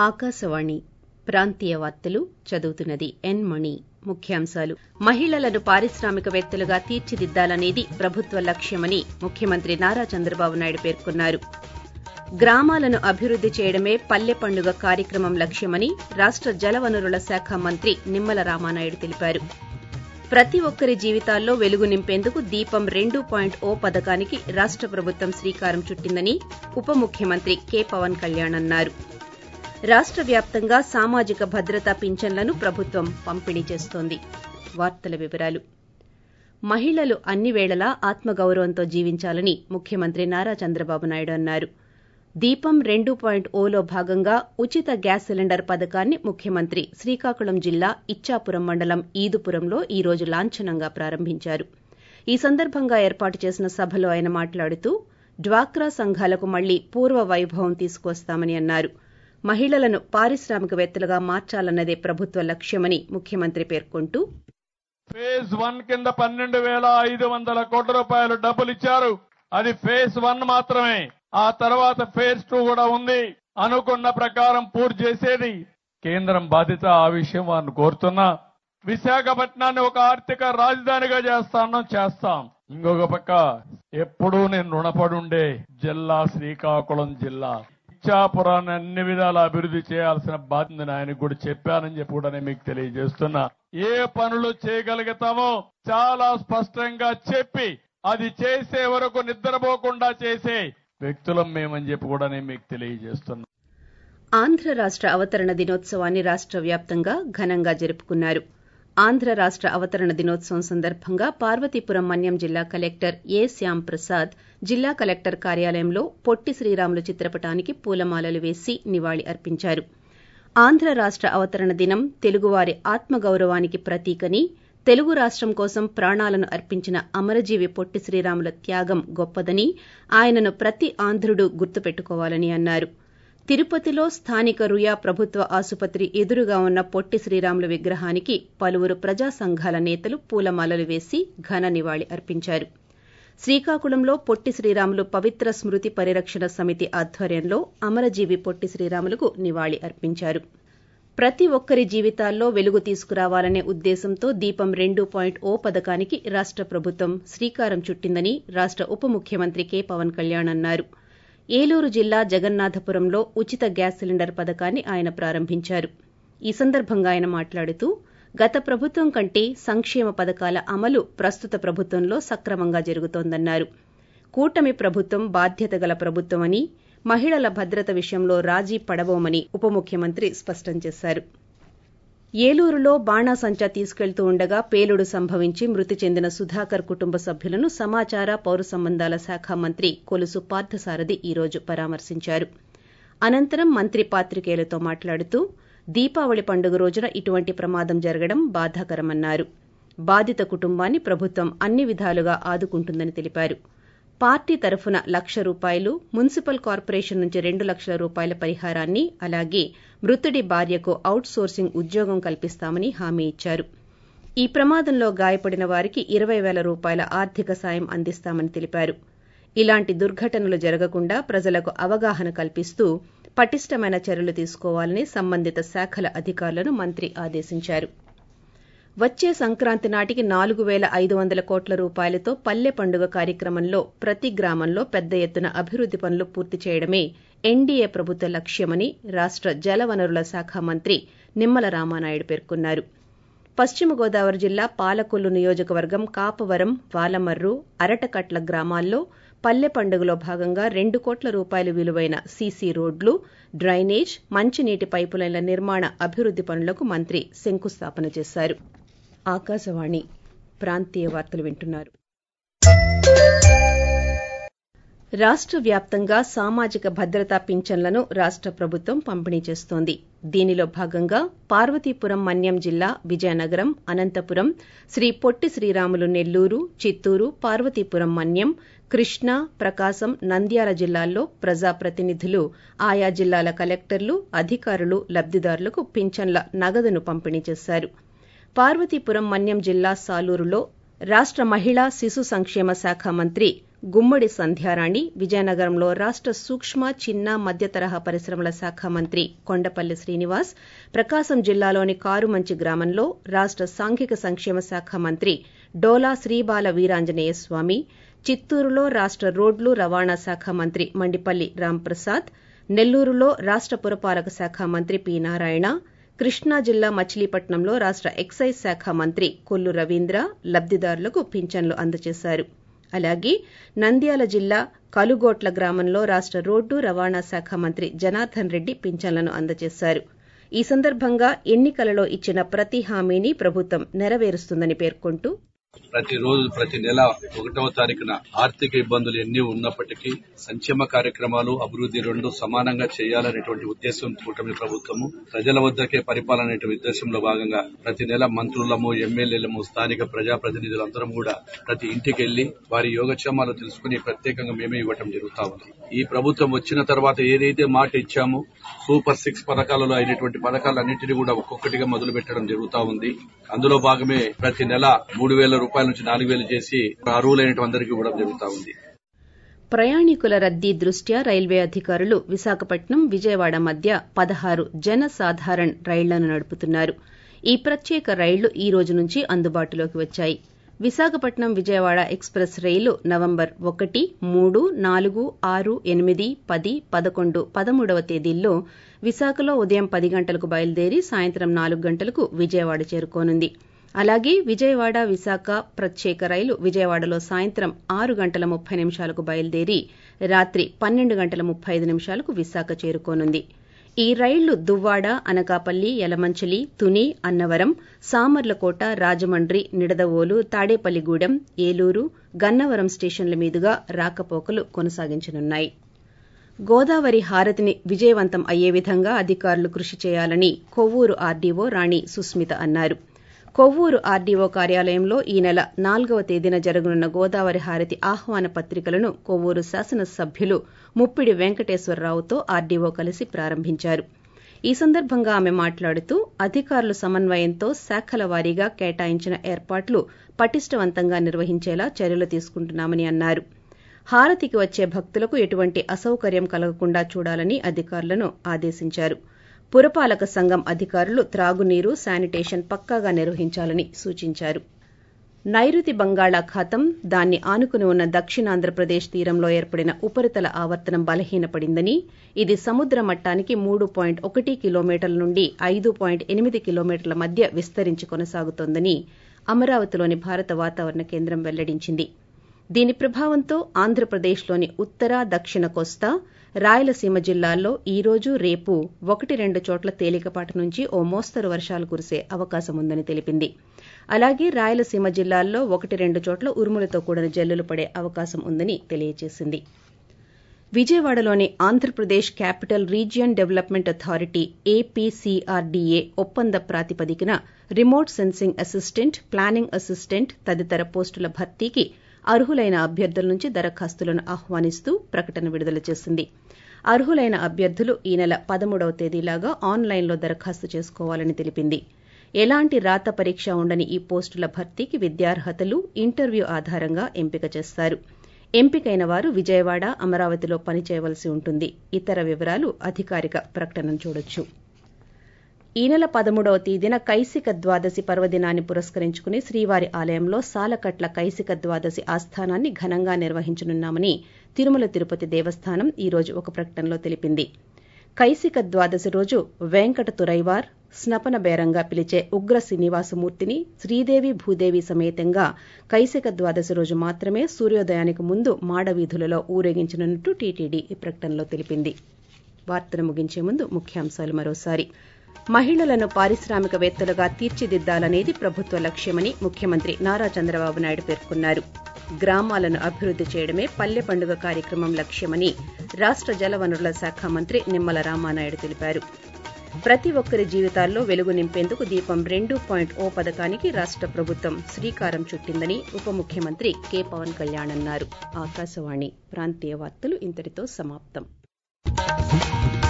ఆకాశవాణి ప్రాంతీయ వార్తలు చదువుతున్నది ఎన్ మణి ముఖ్యాంశాలు మహిళలను పారిశ్రామికవేత్తలుగా తీర్చిదిద్దాలనేది ప్రభుత్వ లక్ష్యమని ముఖ్యమంత్రి నారా చంద్రబాబు నాయుడు పేర్కొన్నారు గ్రామాలను అభివృద్ది చేయడమే పల్లె పండుగ కార్యక్రమం లక్ష్యమని రాష్ట జలవనరుల శాఖ మంత్రి నిమ్మల రామానాయుడు తెలిపారు ప్రతి ఒక్కరి జీవితాల్లో వెలుగు నింపేందుకు దీపం రెండు పాయింట్ ఓ పథకానికి రాష్ట ప్రభుత్వం శ్రీకారం చుట్టిందని ఉప ముఖ్యమంత్రి కె పవన్ కళ్యాణ్ అన్నారు రాష్ట వ్యాప్తంగా సామాజిక భద్రతా పింఛన్లను ప్రభుత్వం పంపిణీ చేస్తోంది వార్తల వివరాలు మహిళలు అన్ని వేళలా ఆత్మగౌరవంతో జీవించాలని ముఖ్యమంత్రి నారా చంద్రబాబు నాయుడు అన్నారు దీపం రెండు పాయింట్ ఓలో భాగంగా ఉచిత గ్యాస్ సిలిండర్ పథకాన్ని ముఖ్యమంత్రి శ్రీకాకుళం జిల్లా ఇచ్చాపురం మండలం ఈదుపురంలో ఈ రోజు లాంఛనంగా ప్రారంభించారు ఈ సందర్భంగా ఏర్పాటు చేసిన సభలో ఆయన మాట్లాడుతూ డ్వాక్రా సంఘాలకు మళ్లీ పూర్వ వైభవం తీసుకొస్తామని అన్నారు మహిళలను పారిశ్రామికవేత్తలుగా మార్చాలన్నదే ప్రభుత్వ లక్ష్యమని ముఖ్యమంత్రి పేర్కొంటూ ఫేజ్ వన్ కింద పన్నెండు వేల ఐదు వందల కోట్ల రూపాయలు డబ్బులు ఇచ్చారు అది ఫేజ్ వన్ మాత్రమే ఆ తర్వాత ఫేజ్ టూ కూడా ఉంది అనుకున్న ప్రకారం పూర్తి చేసేది కేంద్రం బాధ్యత ఆ విషయం వారిని కోరుతున్నా విశాఖపట్నాన్ని ఒక ఆర్థిక రాజధానిగా చేస్తాను చేస్తాం ఇంకొక పక్క ఎప్పుడూ నేను రుణపడి ఉండే జిల్లా శ్రీకాకుళం జిల్లా ఇచ్చాపురాన్ని అన్ని విధాల అభివృద్ధి చేయాల్సిన బాధ్యత ఆయనకు కూడా చెప్పానని చెప్పి కూడా నేను మీకు తెలియజేస్తున్నా ఏ పనులు చేయగలుగుతామో చాలా స్పష్టంగా చెప్పి అది చేసే వరకు నిద్రపోకుండా చేసే వ్యక్తులం మేమని చెప్పి కూడా నేను మీకు తెలియజేస్తున్నా ఆంధ్ర రాష్ట అవతరణ దినోత్సవాన్ని రాష్ట వ్యాప్తంగా ఘనంగా జరుపుకున్నారు ఆంధ్ర రాష్ట అవతరణ దినోత్సవం సందర్భంగా పార్వతీపురం మన్యం జిల్లా కలెక్టర్ ఏ శ్యాం ప్రసాద్ జిల్లా కలెక్టర్ కార్యాలయంలో పొట్టి శ్రీరాములు చిత్రపటానికి పూలమాలలు వేసి నివాళి అర్పించారు ఆంధ్ర రాష్ట అవతరణ దినం తెలుగువారి ఆత్మగౌరవానికి ప్రతీకని తెలుగు రాష్టం కోసం ప్రాణాలను అర్పించిన అమరజీవి పొట్టి శ్రీరాముల త్యాగం గొప్పదని ఆయనను ప్రతి ఆంధ్రుడు గుర్తుపెట్టుకోవాలని అన్నారు తిరుపతిలో స్థానిక రుయా ప్రభుత్వ ఆసుపత్రి ఎదురుగా ఉన్న పొట్టి శ్రీరాములు విగ్రహానికి పలువురు ప్రజా సంఘాల నేతలు పూలమాలలు వేసి ఘన నివాళి అర్పించారు శ్రీకాకుళంలో పొట్టి శ్రీరాములు పవిత్ర స్మృతి పరిరక్షణ సమితి ఆధ్వర్యంలో అమరజీవి పొట్టి శ్రీరాములకు నివాళి అర్పించారు ప్రతి ఒక్కరి జీవితాల్లో వెలుగు తీసుకురావాలనే ఉద్దేశంతో దీపం రెండు పాయింట్ ఓ పథకానికి రాష్ట ప్రభుత్వం శ్రీకారం చుట్టిందని రాష్ట ఉప ముఖ్యమంత్రి కె పవన్ కళ్యాణ్ అన్నారు ఏలూరు జిల్లా జగన్నాథపురంలో ఉచిత గ్యాస్ సిలిండర్ పథకాన్ని ఆయన ప్రారంభించారు ఈ సందర్భంగా ఆయన మాట్లాడుతూ గత ప్రభుత్వం కంటే సంక్షేమ పథకాల అమలు ప్రస్తుత ప్రభుత్వంలో సక్రమంగా జరుగుతోందన్నారు కూటమి ప్రభుత్వం బాధ్యత గల ప్రభుత్వమని మహిళల భద్రత విషయంలో రాజీ పడబోమని ఉప ముఖ్యమంత్రి స్పష్టం చేశారు ఏలూరులో బాణాసంచా తీసుకెళ్తూ ఉండగా పేలుడు సంభవించి మృతి చెందిన సుధాకర్ కుటుంబ సభ్యులను సమాచార పౌర సంబంధాల శాఖ మంత్రి కొలుసు పార్థసారథి ఈ రోజు పరామర్శించారు అనంతరం మంత్రి పాత్రికేయులతో మాట్లాడుతూ దీపావళి పండుగ రోజున ఇటువంటి ప్రమాదం జరగడం బాధాకరమన్నారు బాధిత కుటుంబాన్ని ప్రభుత్వం అన్ని విధాలుగా ఆదుకుంటుందని తెలిపారు పార్టీ తరఫున లక్ష రూపాయలు మున్సిపల్ కార్పొరేషన్ నుంచి రెండు లక్షల రూపాయల పరిహారాన్ని అలాగే మృతుడి భార్యకు అవుట్ సోర్సింగ్ ఉద్యోగం కల్పిస్తామని హామీ ఇచ్చారు ఈ ప్రమాదంలో గాయపడిన వారికి ఇరవై పేల రూపాయల ఆర్థిక సాయం అందిస్తామని తెలిపారు ఇలాంటి దుర్ఘటనలు జరగకుండా ప్రజలకు అవగాహన కల్పిస్తూ పటిష్టమైన చర్యలు తీసుకోవాలని సంబంధిత శాఖల అధికారులను మంత్రి ఆదేశించారు వచ్చే సంక్రాంతి నాటికి నాలుగు పేల ఐదు వందల కోట్ల రూపాయలతో పల్లె పండుగ కార్యక్రమంలో ప్రతి గ్రామంలో పెద్ద ఎత్తున అభివృద్ది పనులు పూర్తి చేయడమే ఎన్డీఏ ప్రభుత్వ లక్ష్యమని రాష్ట జలవనరుల శాఖ మంత్రి నిమ్మల రామానాయుడు పేర్కొన్నారు పశ్చిమ గోదావరి జిల్లా పాలకొల్లు నియోజకవర్గం కాపవరం వాలమర్రు అరటకట్ల గ్రామాల్లో పల్లె పండుగలో భాగంగా రెండు కోట్ల రూపాయలు విలువైన సీసీ రోడ్లు డ్రైనేజ్ మంచినీటి పైపులైన్ల నిర్మాణ అభివృద్ది పనులకు మంత్రి శంకుస్థాపన చేశారు ఆకాశవాణి ప్రాంతీయ వార్తలు వింటున్నారు రాష్ట వ్యాప్తంగా సామాజిక భద్రతా పింఛన్లను రాష్ట ప్రభుత్వం పంపిణీ చేస్తోంది దీనిలో భాగంగా పార్వతీపురం మన్యం జిల్లా విజయనగరం అనంతపురం శ్రీ పొట్టి శ్రీరాములు నెల్లూరు చిత్తూరు పార్వతీపురం మన్యం కృష్ణా ప్రకాశం నంద్యాల జిల్లాల్లో ప్రజాప్రతినిధులు ఆయా జిల్లాల కలెక్టర్లు అధికారులు లబ్దిదారులకు పింఛన్ల నగదును పంపిణీ చేశారు పార్వతీపురం మన్యం జిల్లా సాలూరులో రాష్ట మహిళా శిశు సంక్షేమ శాఖ మంత్రి గుమ్మడి సంధ్యారాణి విజయనగరంలో రాష్ట సూక్ష్మ చిన్న మధ్య తరహా పరిశ్రమల శాఖ మంత్రి కొండపల్లి శ్రీనివాస్ ప్రకాశం జిల్లాలోని కారుమంచి గ్రామంలో రాష్ట సాంఘిక సంక్షేమ శాఖ మంత్రి డోలా శ్రీబాల వీరాంజనేయ స్వామి చిత్తూరులో రాష్ట రోడ్లు రవాణా శాఖ మంత్రి మండిపల్లి రాంప్రసాద్ నెల్లూరులో రాష్ట పురపాలక శాఖ మంత్రి పి నారాయణ కృష్ణా జిల్లా మచిలీపట్నంలో రాష్ట ఎక్సైజ్ శాఖ మంత్రి కొల్లు రవీంద్ర లబ్దిదారులకు పింఛన్లు అందజేశారు అలాగే నంద్యాల జిల్లా కలుగోట్ల గ్రామంలో రాష్ట రోడ్డు రవాణా శాఖ మంత్రి జనార్దన్ రెడ్డి పింఛన్లను అందజేశారు ఈ సందర్భంగా ఎన్నికలలో ఇచ్చిన ప్రతి హామీని ప్రభుత్వం నెరవేరుస్తుందని పేర్కొంటూ ప్రతి రోజు ప్రతి నెల ఒకటవ తారీఖున ఆర్థిక ఇబ్బందులు ఎన్ని ఉన్నప్పటికీ సంక్షేమ కార్యక్రమాలు అభివృద్ధి రెండు సమానంగా చేయాలనేటువంటి ఉద్దేశం కూటమి ప్రభుత్వము ప్రజల వద్దకే పరిపాలన అనే ఉద్దేశంలో భాగంగా ప్రతి నెల మంత్రులము ఎమ్మెల్యేలము స్థానిక ప్రజాప్రతినిధులందరం కూడా ప్రతి ఇంటికి వెళ్లి వారి యోగక్షేమాలు తెలుసుకుని ప్రత్యేకంగా మేమే ఇవ్వటం జరుగుతా ఉంది ఈ ప్రభుత్వం వచ్చిన తర్వాత ఏదైతే మాట ఇచ్చామో సూపర్ సిక్స్ పథకాలలో అయినటువంటి పథకాలన్నింటినీ కూడా ఒక్కొక్కటిగా మొదలు పెట్టడం జరుగుతా ఉంది అందులో భాగమే ప్రతి నెల మూడు వేల రూపాయల నుంచి నాలుగు వేలు చేసి అర్హులైన అందరికీ ఇవ్వడం జరుగుతా ఉంది ప్రయాణికుల రద్దీ దృష్ట్యా రైల్వే అధికారులు విశాఖపట్నం విజయవాడ మధ్య పదహారు జన సాధారణ్ రైళ్లను నడుపుతున్నారు ఈ ప్రత్యేక రైళ్లు ఈ రోజు నుంచి అందుబాటులోకి వచ్చాయి Visakhapatnam Vijayawada express rail November ఒకటి మూడు నాలుగు ఆరు ఎనిమిది పది పదకొండు పదమూడవ తేదీల్లో విశాఖలో ఉదయం పది గంటలకు బయలుదేరి సాయంత్రం నాలుగు గంటలకు విజయవాడ చేరుకోనుంది అలాగే విజయవాడ విశాఖ ప్రత్యేక రైలు విజయవాడలో సాయంత్రం ఆరు గంటల ముప్పై నిమిషాలకు బయలుదేరి రాత్రి పన్నెండు గంటల ముప్పై ఐదు నిమిషాలకు విశాఖ చేరుకోనుంది ఈ రైళ్లు దువ్వాడ అనకాపల్లి యలమంచిలి తుని అన్నవరం సామర్లకోట రాజమండ్రి నిడదవోలు తాడేపల్లిగూడెం ఏలూరు గన్నవరం స్టేషన్ల మీదుగా రాకపోకలు కొనసాగించనున్నాయి గోదావరి హారతిని విజయవంతం అయ్యే విధంగా అధికారులు కృషి చేయాలని కొవ్వూరు ఆర్డీఓ రాణి సుస్మిత అన్నారు కొవ్వూరు ఆర్డీఓ కార్యాలయంలో ఈ నెల నాలుగవ తేదీన జరగనున్న గోదావరి హారతి ఆహ్వాన పత్రికలను కొవ్వూరు శాసనసభ్యులు ముప్పిడి వెంకటేశ్వరరావుతో ఆర్డీఓ కలిసి ప్రారంభించారు ఈ సందర్భంగా ఆమె మాట్లాడుతూ అధికారుల సమన్వయంతో శాఖల వారీగా కేటాయించిన ఏర్పాట్లు పటిష్టవంతంగా నిర్వహించేలా చర్యలు తీసుకుంటున్నామని అన్నారు హారతికి వచ్చే భక్తులకు ఎటువంటి అసౌకర్యం కలగకుండా చూడాలని అధికారులను ఆదేశించారు పురపాలక సంఘం అధికారులు త్రాగునీరు శానిటేషన్ పక్కాగా నిర్వహించాలని సూచించారు నైరుతి బంగాళాఖాతం దాన్ని ఆనుకుని ఉన్న దక్షిణాంధ్రప్రదేశ్ తీరంలో ఏర్పడిన ఉపరితల ఆవర్తనం బలహీనపడిందని ఇది సముద్ర మట్టానికి మూడు పాయింట్ ఒకటి కిలోమీటర్ల నుండి ఐదు పాయింట్ ఎనిమిది కిలోమీటర్ల మధ్య విస్తరించి కొనసాగుతోందని అమరావతిలోని భారత వాతావరణ కేంద్రం వెల్లడించింది దీని ప్రభావంతో ఆంధ్రప్రదేశ్లోని ఉత్తర దక్షిణ కోస్తా రాయలసీమ జిల్లాల్లో ఈ రోజు రేపు ఒకటి రెండు చోట్ల తేలికపాటి నుంచి ఓ మోస్తరు వర్షాలు కురిసే అవకాశం ఉందని తెలిపింది అలాగే రాయలసీమ జిల్లాల్లో ఒకటి రెండు చోట్ల ఉరుములతో కూడిన జల్లులు పడే అవకాశం ఉందని తెలియజేసింది విజయవాడలోని Andhra Pradesh capital region development authority APCRDA ఒప్పంద ప్రాతిపదికన remote sensing assistant planning assistant తదితర పోస్టుల భర్తీకి అర్హులైన అభ్యర్థుల నుంచి దరఖాస్తులను ఆహ్వానిస్తూ ప్రకటన విడుదల చేసింది అర్హులైన అభ్యర్థులు ఈ నెల పదమూడవ తేదీలాగా ఆన్లైన్లో దరఖాస్తు చేసుకోవాలని తెలిపింది ఎలాంటి రాత పరీక్ష ఉండని ఈ పోస్టుల భర్తీకి విద్యార్హతలు ఇంటర్వ్యూ ఆధారంగా ఎంపిక చేస్తారు ఎంపికైన వారు విజయవాడ అమరావతిలో పనిచేయవలసి ఉంటుంది ఇతర వివరాలు అధికారిక ప్రకటనను చూడొచ్చు ఈ నెల పదమూడవ తేదీన కైసిక ద్వాదశి పర్వదినాన్ని పురస్కరించుకుని శ్రీవారి ఆలయంలో సాలకట్ల కైసిక ద్వాదశి ఆస్థానాన్ని ఘనంగా నిర్వహించనున్నామని తిరుమల తిరుపతి దేవస్థానం ఈ రోజు ఒక ప్రకటనలో తెలిపింది కైసిక ద్వాదశి రోజు వెంకట తురైవార్ స్నపన బేరంగా పిలిచే ఉగ్ర శ్రీనివాసమూర్తిని శ్రీదేవి భూదేవి సమేతంగా కైసిక ద్వాదశి రోజు మాత్రమే సూర్యోదయానికి ముందు మాడవీధులలో ఊరేగించనున్నట్టు టీటీడీ ఈ ప్రకటనలో తెలిపింది వార్తను ముగించే ముందు ముఖ్యాంశాలు మరోసారి మహిళలను పారిశ్రామికవేత్తలుగా తీర్చిదిద్దాలనేది ప్రభుత్వ లక్ష్యమని ముఖ్యమంత్రి నారా చంద్రబాబు నాయుడు పేర్కొన్నారు గ్రామాలను అభివృద్ది చేయడమే పల్లె పండుగ కార్యక్రమం లక్ష్యమని రాష్ట జలవనరుల శాఖ మంత్రి నిమ్మల రామానాయుడు తెలిపారు ప్రతి ఒక్కరి జీవితాల్లో వెలుగు నింపేందుకు దీపం రెండు పాయింట్ ఓ పథకానికి రాష్ట ప్రభుత్వం శ్రీకారం చుట్టిందని ఉప ముఖ్యమంత్రి కె పవన్ కళ్యాణ్ అన్నారు ఆకాశవాణి ప్రాంతీయ వార్తలు ఇంతటితో సమాప్తం